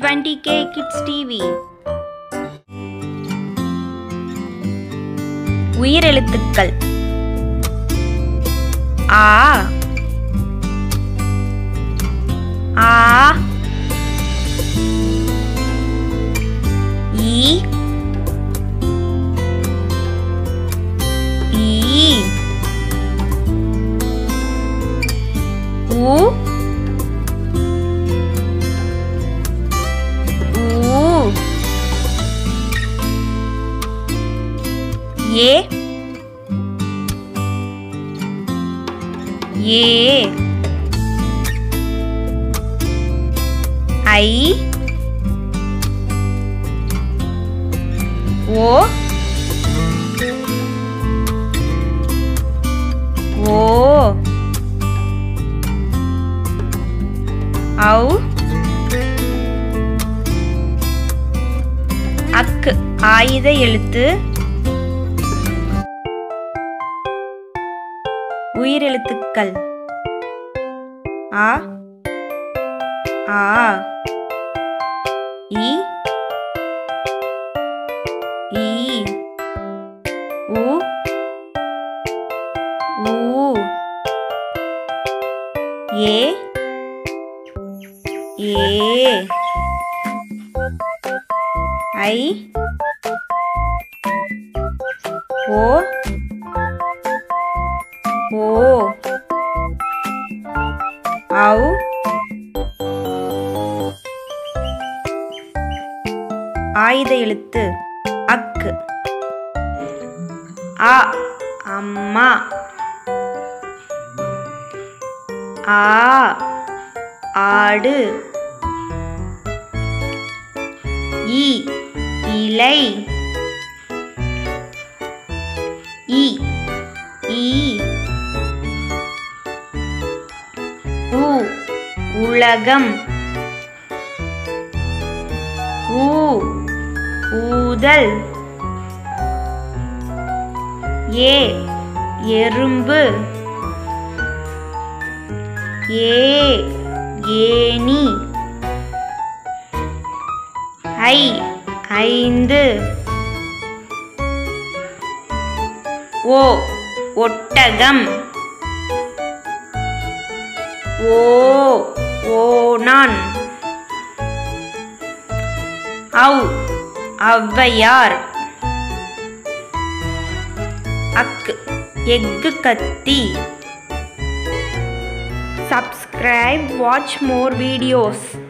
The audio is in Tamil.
20k Kids TV உயிரெழுத்துக்கள் ஆ ஆ ஈ ஈ உ ஊ ஏ ஏ ஐ ஓ ஓ ஔ அக்கு ஆயுத எழுத்து உயிரெழுத்துக்கள் ஆ ஆ இ ஈ உ ஊ ஏ ஏ ஐ ஓ ஓ ஔ ஆயுத எழுத்து அக்கு ஆ அம்மா ஆ ஆடு இ இலை இ ஈ உ உலகம் ஊ ஊதல் ஏ எறும்பு ஏ ஏனி ஐ ஐந்து ஓ ஒட்டகம் ஓ ஓனான் ஔ ஔவையார் அக்கு எக்கு கத்தி subscribe watch more videos